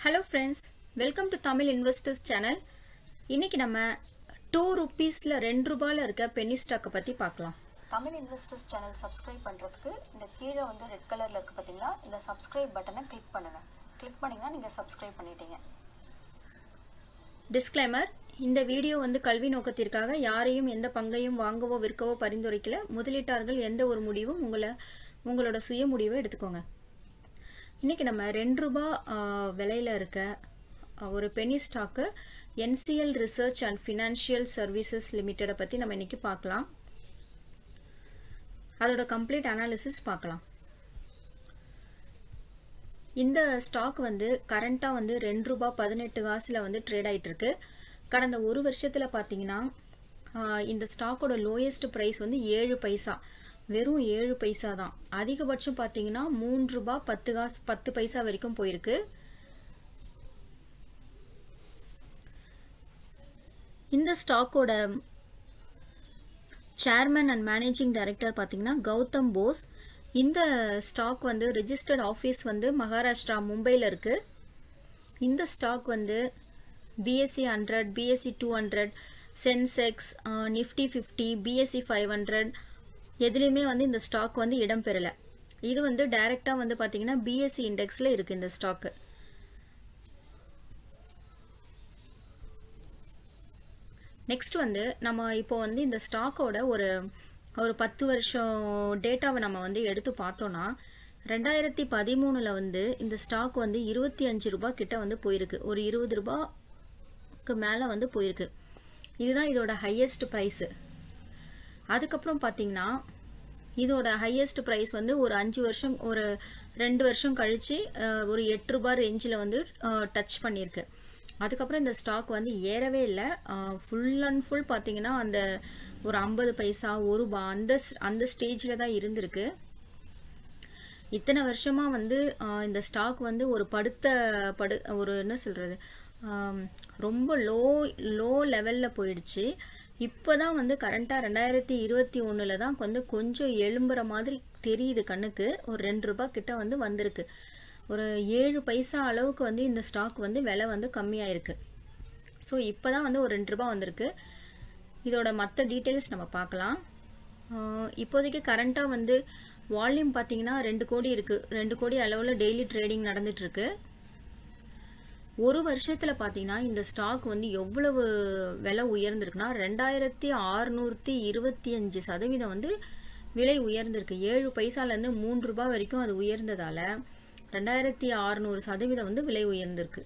hello friends welcome to Tamil investors channel இன்னைக்கு நம்ம two ருபீஸில் ரெண்டு ரூபாயில் இருக்க பென்னி ஸ்டாக்கை பற்றி பார்க்கலாம் தமிழ் இன்வெஸ்டர்ஸ் சேனல் சப்ஸ்கிரைப் பண்ணுறதுக்கு இந்த கீழே வந்து ரெட் கலரில் இருக்குது பார்த்தீங்களா இந்த சப்ஸ்கிரைப் பட்டனை கிளிக் பண்ணுங்கள் கிளிக் பண்ணிங்கன்னா நீங்கள் சப்ஸ்கிரைப் பண்ணிட்டீங்க டிஸ்க்ளைமர் இந்த வீடியோ வந்து கல்வி நோக்கத்திற்காக யாரையும் எந்த பங்கையும் வாங்கவோ விற்கவோ பரிந்துரைக்கல முதலீட்டாளர்கள் எந்த ஒரு முடிவும் உங்களை உங்களோட சுய முடிவை எடுத்துக்கோங்க இன்னைக்கு நம்ம ரெண்டு ரூபா ஆஹ், விலையில இருக்க ஆஹ், ஒரு penny stock NCL research and financial services லிமிட்டடை பற்றி நம்ம இன்னைக்கு பார்க்கலாம் அதோட கம்ப்ளீட் அனாலிசிஸ் பார்க்கலாம் இந்த ஸ்டாக் வந்து கரண்ட்டாக வந்து ரெண்டு ரூபா பதினெட்டு காசில் வந்து ட்ரேட் ஆயிட்டு இருக்கு கடந்த ஒரு வருஷத்தில் பார்த்தீங்கன்னா ஆஹ், இந்த ஸ்டாக்கோட லோயஸ்ட் ப்ரைஸ் வந்து ஏழு பைசா வெறும் ஏழு பைசா தான் அதிகபட்சம் பார்த்தீங்கன்னா மூன்று ரூபா பத்து காசு பத்து பைசா வரைக்கும் போயிருக்கு இந்த ஸ்டாக்கோட சேர்மன் அண்ட் மேனேஜிங் டைரக்டர் பார்த்தீங்கன்னா கௌதம் போஸ் இந்த ஸ்டாக் வந்து ரிஜிஸ்டர்ட் ஆஃபீஸ் வந்து மகாராஷ்டிரா மும்பையில் இருக்குது இந்த ஸ்டாக் வந்து BSE hundred BSE two hundred Sensex Nifty fifty BSE five hundred எதுலேயுமே வந்து இந்த ஸ்டாக் வந்து இடம் பெறலை இது வந்து டைரெக்டாக வந்து பார்த்தீங்கன்னா பிஎஸ்சி இண்டெக்ஸில் இருக்குது இந்த ஸ்டாக்கு நெக்ஸ்ட் வந்து நம்ம இப்போ வந்து இந்த ஸ்டாக்கோட ஒரு ஒரு பத்து வருஷம் டேட்டாவை நம்ம வந்து எடுத்து பார்த்தோம்னா ரெண்டாயிரத்தி பதிமூணில் வந்து இந்த ஸ்டாக் வந்து இருபத்தி அஞ்சு ரூபாய் கிட்ட வந்து போயிருக்கு ஒரு இருபது ரூபாய்க்கு மேலே வந்து போயிருக்கு இதுதான் இதோட ஹையஸ்ட் ப்ரைஸு அதுக்கப்புறம் பார்த்தீங்கன்னா இதோட ஹையஸ்ட் ப்ரைஸ் வந்து ஒரு அஞ்சு வருஷம் ஒரு ரெண்டு வருஷம் கழிச்சு அஹ், ஒரு எட்டு ரூபாய் ரேஞ்சில் வந்து டச் பண்ணியிருக்கு அதுக்கப்புறம் இந்த ஸ்டாக் வந்து ஏறவே இல்லை ஃபுல் அண்ட் ஃபுல் பார்த்தீங்கன்னா அந்த ஒரு ஐம்பது பைசா ஒரு ரூபா அந்த ஸ்- அந்த ஸ்டேஜில் தான் இருந்திருக்கு இத்தனை வருஷமா வந்து ஆஹ், இந்த ஸ்டாக் வந்து ஒரு படுத்த படு ஒரு என்ன சொல்றது ஆம், ரொம்ப லோ லோ லெவல்ல போயிடுச்சு இப்போதான் வந்து கரண்டா ரெண்டாயிரத்தி இருபத்தி ஒண்ணுல தான் வந்து கொஞ்சம் எழும்புற மாதிரி தெரியுது கண்ணுக்கு ஒரு ரெண்டு ரூபாய் கிட்ட வந்து வந்திருக்கு ஒரு ஏழு பைசா அளவுக்கு வந்து இந்த ஸ்டாக் வந்து விலை வந்து கம்மியாயிருக்கு ஸோ இப்போ தான் வந்து ஒரு ரெண்டு ரூபாய் வந்திருக்கு இதோட மற்ற டீட்டெயில்ஸ் நம்ம பார்க்கலாம் ஆஹ் இப்போதைக்கு கரண்ட்டாக வந்து வால்யூம் பார்த்தீங்கன்னா ரெண்டு கோடி இருக்குது ரெண்டு கோடி அளவில் டெய்லி ட்ரேடிங் நடந்துட்டுருக்கு ஒரு வருஷத்தில் பார்த்தீங்கன்னா இந்த ஸ்டாக் வந்து எவ்வளவு விலை உயர்ந்திருக்குன்னா ரெண்டாயிரத்தி அறுநூற்றி இருபத்தி அஞ்சு சதவீதம் வந்து விலை உயர்ந்திருக்கு ஏழு பைசாலேருந்து மூன்று ரூபாய் வரைக்கும் அது உயர்ந்ததால ரெண்டாயிரத்தி அறுநூறு சதவீதம் வந்து விலை உயர்ந்திருக்கு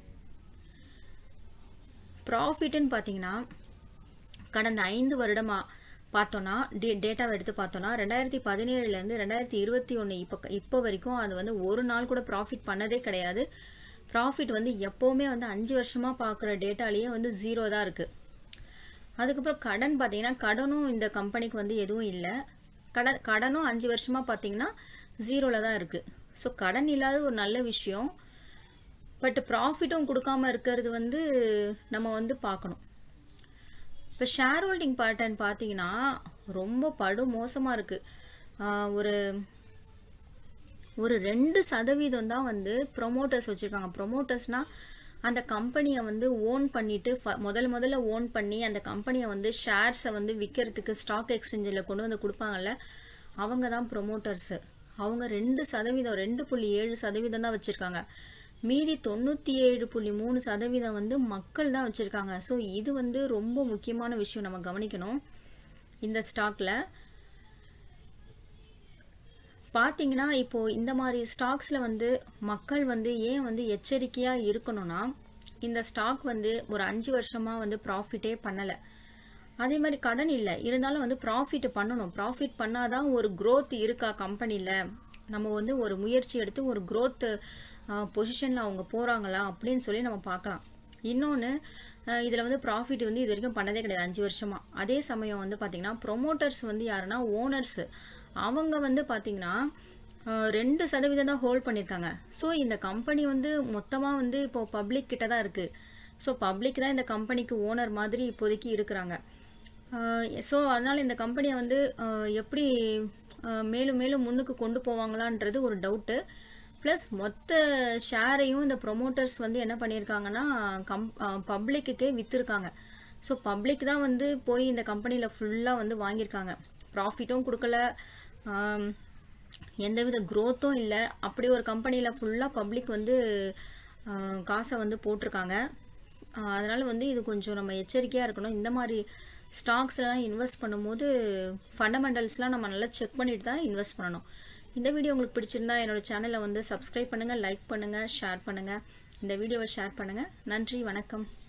ப்ராஃபிட்னு பார்த்தீங்கன்னா கடந்த ஐந்து வருடமா பார்த்தோன்னா டே டேட்டாவை எடுத்து பார்த்தோன்னா ரெண்டாயிரத்தி பதினேழுலேருந்து ரெண்டாயிரத்தி இருபத்தி ஒன்று இப்போ இப்போ வரைக்கும் அது வந்து ஒரு நாள் கூட ப்ராஃபிட் பண்ணதே கிடையாது ப்ராஃபிட் வந்து எப்போவுமே வந்து அஞ்சு வருஷமாக பார்க்குற டேட்டாலேயே வந்து ஜீரோ தான் இருக்குது அதுக்கப்புறம் கடன் பார்த்தீங்கன்னா கடனும் இந்த கம்பெனிக்கு வந்து எதுவும் இல்லை கடன் கடனும் அஞ்சு வருஷமாக பார்த்தீங்கன்னா ஜீரோவில் தான் இருக்குது ஸோ கடன் இல்லாத ஒரு நல்ல விஷயம் பட் ப்ராஃபிட்டும் கொடுக்காம இருக்கிறது வந்து நம்ம வந்து பார்க்கணும் இப்போ ஷேர் ஹோல்டிங் பேட்டர்ன் பார்த்தீங்கன்னா ரொம்ப படு மோசமாக இருக்குது ஒரு ஒரு ரெண்டு சதவீதம் தான் வந்து ப்ரொமோட்டர்ஸ் வச்சுருக்காங்க ப்ரொமோட்டர்ஸ்னால் அந்த கம்பெனியை வந்து ஓன் பண்ணிட்டு ஃப- முதல்ல முதல்ல ஓன் பண்ணி அந்த கம்பெனியை வந்து ஷேர்ஸை வந்து விற்கிறதுக்கு ஸ்டாக் எக்ஸ்சேஞ்சில் கொண்டு வந்து கொடுப்பாங்கல்ல அவங்க தான் ப்ரொமோட்டர்ஸு அவங்க ரெண்டு சதவீதம் ரெண்டு புள்ளி ஏழு சதவீதம் தான் வச்சுருக்காங்க மீதி தொண்ணூற்றி ஏழு புள்ளி மூணு சதவீதம் வந்து மக்கள் தான் வச்சுருக்காங்க ஸோ இது வந்து ரொம்ப முக்கியமான விஷயம் நம்ம கவனிக்கணும் இந்த ஸ்டாக்ல பார்த்தீங்கன்னா இப்போ இந்த மாதிரி ஸ்டாக்ஸ்ல வந்து மக்கள் வந்து ஏன் வந்து எச்சரிக்கையா இருக்கணும்னா இந்த ஸ்டாக் வந்து ஒரு அஞ்சு வருஷமா வந்து ப்ராஃபிட்டே பண்ணல அதே மாதிரி கடன் இல்லை இருந்தாலும் வந்து ப்ராஃபிட் பண்ணணும் ப்ராஃபிட் பண்ணாதான் ஒரு growth இருக்கா கம்பெனியில் நம்ம வந்து ஒரு முயற்சி எடுத்து ஒரு growth பொசிஷனில் அவங்க போகிறாங்களா அப்படின்னு சொல்லி நம்ம பார்க்கலாம் இன்னொன்று இதில் வந்து ப்ராஃபிட் வந்து இது வரைக்கும் பண்ணதே கிடையாது அஞ்சு வருஷமா அதே சமயம் வந்து பார்த்தீங்கன்னா ப்ரொமோட்டர்ஸ் வந்து யாருன்னா ஓனர்ஸ் அவங்க வந்து பார்த்தீங்கன்னா அஹ், ரெண்டு சதவீதம் தான் ஹோல்ட் பண்ணியிருக்காங்க ஸோ இந்த கம்பெனி வந்து மொத்தமாக வந்து இப்போ பப்ளிக் கிட்ட தான் இருக்குது ஸோ பப்ளிக் தான் இந்த கம்பெனிக்கு ஓனர் மாதிரி இப்போதைக்கு இருக்கிறாங்க ஸோ அதனால் இந்த கம்பெனியை வந்து அஹ், எப்படி அஹ், மேலும் மேலும் முன்னுக்கு கொண்டு போவாங்களான்றது ஒரு டவுட்டு ப்ளஸ் மொத்த ஷேரையும் இந்த ப்ரொமோட்டர்ஸ் வந்து என்ன பண்ணியிருக்காங்கன்னா கம் பப்ளிக்குக்கே விற்றுருக்காங்க ஸோ பப்ளிக் தான் வந்து போய் இந்த கம்பெனியில் ஃபுல்லாக வந்து வாங்கியிருக்காங்க ப்ராஃபிட்டும் கொடுக்கல ஆம், எந்தவித க்ரோத்தும் இல்லை அப்படி ஒரு கம்பெனியில் ஃபுல்லாக பப்ளிக் வந்து ஆ, காசை வந்து போட்டிருக்காங்க அதனால் வந்து இது கொஞ்சம் நம்ம எச்சரிக்கையாக இருக்கணும் இந்த மாதிரி ஸ்டாக்ஸ்லாம் இன்வெஸ்ட் பண்ணும்போது ஃபண்டமெண்டல்ஸ்லாம் நம்ம நல்லா செக் பண்ணிட்டு தான் இன்வெஸ்ட் பண்ணணும் இந்த வீடியோ உங்களுக்கு பிடிச்சிருந்தா என்னோட சேனலை வந்து சப்ஸ்கிரைப் பண்ணுங்கள் லைக் பண்ணுங்கள் ஷேர் பண்ணுங்கள் இந்த வீடியோவை ஷேர் பண்ணுங்கள் நன்றி வணக்கம்